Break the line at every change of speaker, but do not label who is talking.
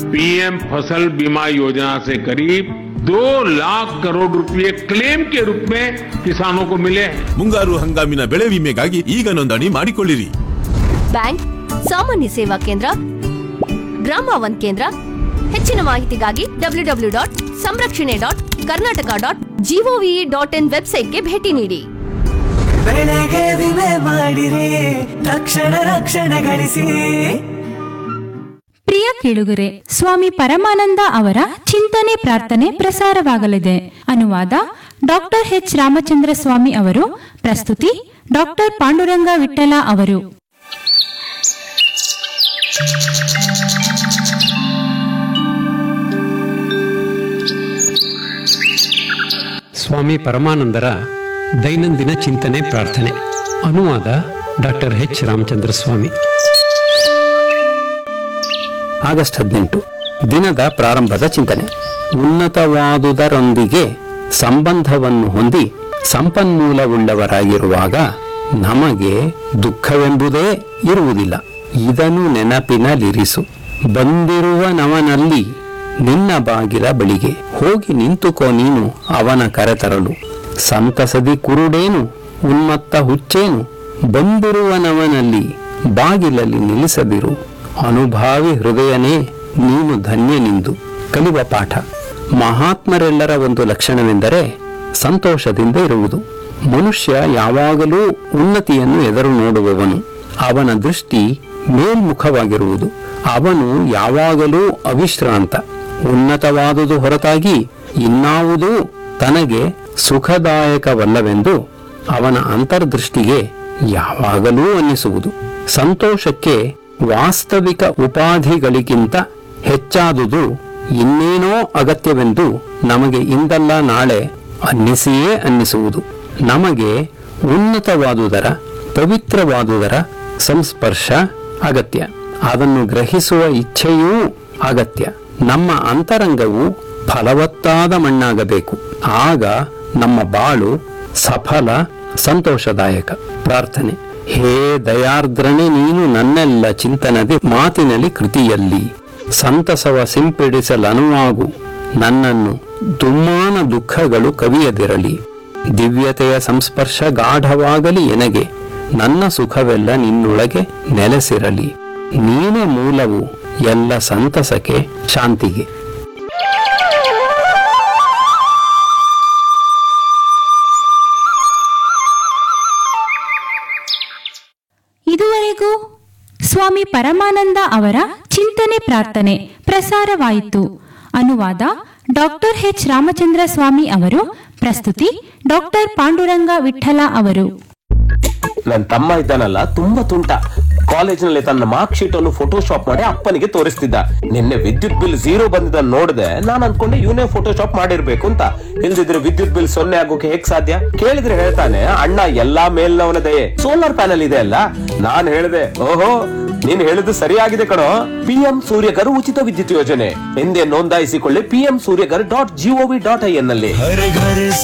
PM फसल बीमा योजना से करीब दो लाख करोड़ रुपए क्लेम के रूप में किसानों को मिले हैं
ಮುಂಗಾರು ಹಂಗಾಮಿನ ಬೆಳೆ ವಿಮೆಗಾಗಿ ಈಗ ನೋಂದಣಿ ಮಾಡಿಕೊಳ್ಳಿರಿ
ಬ್ಯಾಂಕ್ ಸಾಮಾನ್ಯ ಸೇವಾ ಕೇಂದ್ರ ಗ್ರಾಮ ಒನ್ ಕೇಂದ್ರ ಹೆಚ್ಚಿನ ಮಾಹಿತಿಗಾಗಿ W W dot Samrakshane dot Karnataka dot GOV dot in ವೆಬ್ಸೈಟ್ಗೆ ಭೇಟಿ ನೀಡಿ
ಬೆಳೆಗೆ ವಿಮೆ ಮಾಡಿರಿ ತಕ್ಷಣ ರಕ್ಷಣೆ ಗಳಿಸಿ
ಪ್ರಿಯ ಕೇಳುಗರೆ ಸ್ವಾಮಿ ಪರಮಾನಂದ ಅವರ ಚಿಂತನೆ ಪ್ರಾರ್ಥನೆ ಪ್ರಸಾರವಾಗಲಿದೆ ಅನುವಾದ ಡಾಕ್ಟರ್ ಎಚ್ ರಾಮಚಂದ್ರ ಸ್ವಾಮಿ ಅವರು ಪ್ರಸ್ತುತಿ ಡಾಕ್ಟರ್ ಪಾಂಡುರಂಗ ವಿಠಲ ಅವರು
ಸ್ವಾಮಿ ಪರಮಾನಂದರ ದೈನಂದಿನ ಚಿಂತನೆ ಪ್ರಾರ್ಥನೆ ಅನುವಾದ doctor H Ramachandra Swamy
August ಹದಿನೆಂಟು ದಿನದ ಪ್ರಾರಂಭದ ಚಿಂತನೆ ಉನ್ನತವಾದುದರೊಂದಿಗೆ ಸಂಬಂಧವನ್ನು ಹೊಂದಿ ಸಂಪನ್ಮೂಲವುಳ್ಳವರಾಗಿರುವಾಗ ನಮಗೆ ದುಃಖವೆಂಬುದೇ ಇರುವುದಿಲ್ಲ ಇದನ್ನು ನೆನಪಿನಲ್ಲಿರಿಸು ಬಂದಿರುವ ನವನಲ್ಲಿ ನಿನ್ನ ಬಾಗಿಲ ಬಳಿಗೆ ಹೋಗಿ ನಿಂತುಕೋ ನೀನು ಅವನ ಕರೆತರಲು ಸಂತಸದಿ ಕುರುಡೇನು ಉನ್ಮತ್ತ ಹುಚ್ಚೇನು ಬಂದಿರುವನವನಲ್ಲಿ ಬಾಗಿಲಲ್ಲಿ ನಿಲ್ಲಿಸದಿರು ಅನುಭಾವಿ ಹೃದಯನೇ ನೀನು ಧನ್ಯನಿಂದು ಕಲಿಯುವ ಪಾಠ ಮಹಾತ್ಮರೆಲ್ಲರ ಒಂದು ಲಕ್ಷಣವೆಂದರೆ ಸಂತೋಷದಿಂದ ಇರುವುದು ಮನುಷ್ಯ ಯಾವಾಗಲೂ ಉನ್ನತಿಯನ್ನು ಎದುರು ನೋಡುವವನು ಅವನ ದೃಷ್ಟಿ ಮೇಲ್ಮುಖವಾಗಿರುವುದು ಅವನು ಯಾವಾಗಲೂ ಅವಿಶ್ರಾಂತ ಉನ್ನತವಾದುದು ಹೊರತಾಗಿ ಇನ್ನಾವುದೂ ತನಗೆ ಸುಖದಾಯಕವಲ್ಲವೆಂದು ಅವನ ಅಂತರ್ದೃಷ್ಟಿಗೆ ಯಾವಾಗಲೂ ಅನ್ನಿಸುವುದು ಸಂತೋಷಕ್ಕೆ ವಾಸ್ತವಿಕ ಉಪಾಧಿಗಳಿಗಿಂತ ಹೆಚ್ಚಾದುದು ಇನ್ನೇನೋ ಅಗತ್ಯವೆಂದು ನಮಗೆ ಇಂದಲ್ಲ ನಾಳೆ ಅನ್ನಿಸಿಯೇ ಅನ್ನಿಸುವುದು ನಮಗೆ ಉನ್ನತವಾದುದರ ಪವಿತ್ರವಾದುದರ ಸಂಸ್ಪರ್ಶ ಅಗತ್ಯ ಅದನ್ನು ಗ್ರಹಿಸುವ ಇಚ್ಛೆಯೂ ಅಗತ್ಯ ನಮ್ಮ ಅಂತರಂಗವು ಫಲವತ್ತಾದ ಮಣ್ಣಾಗಬೇಕು ಆಗ ನಮ್ಮ ಬಾಳು ಸಫಲ ಸಂತೋಷದಾಯಕ ಪ್ರಾರ್ಥನೆ ಹೇ ದಯಾರ್ದ್ರನೆ ನೀನು ನನ್ನೆಲ್ಲ ಚಿಂತನದೆ ಮಾತಿನಲ್ಲಿ ಕೃತಿಯಲ್ಲಿ ಸಂತಸವ ಸಿಂಪಡಿಸಲನುವಾಗು ನನ್ನನ್ನು ದುಮ್ಮಾನ ದುಃಖಗಳು ಕವಿಯದಿರಲಿ ದಿವ್ಯತೆಯ ಸಂಸ್ಪರ್ಶ ಗಾಢವಾಗಲಿ ಎನಗೆ ನನ್ನ ಸುಖವೆಲ್ಲ ನಿನ್ನೊಳಗೆ ನೆಲೆಸಿರಲಿ ನೀನೇ ಮೂಲವು ಎಲ್ಲ ಸಂತಸಕ್ಕೆ ಶಾಂತಿಗೆ
ಇದುವರೆಗೂ ಸ್ವಾಮಿ ಪರಮಾನಂದ ಅವರ ಚಿಂತನೆ ಪ್ರಾರ್ಥನೆ ಪ್ರಸಾರವಾಯಿತು ಅನುವಾದ ಡಾಕ್ಟರ್ ಎಚ್ ರಾಮಚಂದ್ರ ಸ್ವಾಮಿ ಅವರು ಪ್ರಸ್ತುತಿ ಡಾಕ್ಟರ್ ಪಾಂಡುರಂಗ ವಿಠಲ ಅವರು
ನನ್ನ ತಮ್ಮ ಇದ್ದಾನಲ್ಲ ತುಂಬಾ ತುಂಟ ಕಾಲೇಜಿನಲ್ಲಿ ತನ್ನ ಮಾರ್ಕ್ ಶೀಟ್ ಅನ್ನು ಫೋಟೋಶಾಪ್ ಮಾಡಿ ಅಪ್ಪನಿಗೆ ತೋರಿಸ್ತಿದ್ದ ನಿನ್ನೆ ವಿದ್ಯುತ್ ಬಿಲ್ ಝೀರೋ ಬಂದಿದ್ದ ನೋಡಿದೆ ನಾನ್ ಅನ್ಕೊಂಡೆ ಇವನೇ ಫೋಟೋಶಾಪ್ ಮಾಡಿರ್ಬೇಕು ಅಂತ ಇಲ್ದಿದ್ರೆ ವಿದ್ಯುತ್ ಬಿಲ್ ಸೊನ್ನೆ ಆಗೋಕೆ ಹೇಗ್ ಸಾಧ್ಯ ಕೇಳಿದ್ರೆ ಹೇಳ್ತಾನೆ ಅಣ್ಣ ಎಲ್ಲಾ ಮೇಲ್ನವನ ದಯೆ ಸೋಲಾರ್ ಪ್ಯಾನಲ್ ಇದೆ ಅಲ್ಲ ನಾನ್ ಹೇಳ್ದೆ ಓಹೋ ನೀನ್ ಹೇಳಿದ್ದು ಸರಿಯಾಗಿದೆ ಕಣೋ ಪಿಎಂ ಸೂರ್ಯಗರ್ ಉಚಿತ ವಿದ್ಯುತ್ ಯೋಜನೆ ಎಂದೇ ನೋಂದಾಯಿಸಿಕೊಳ್ಳಿ PM Suryaghar dot GOV dot I N ನಲ್ಲಿ
ಹರ ಘರ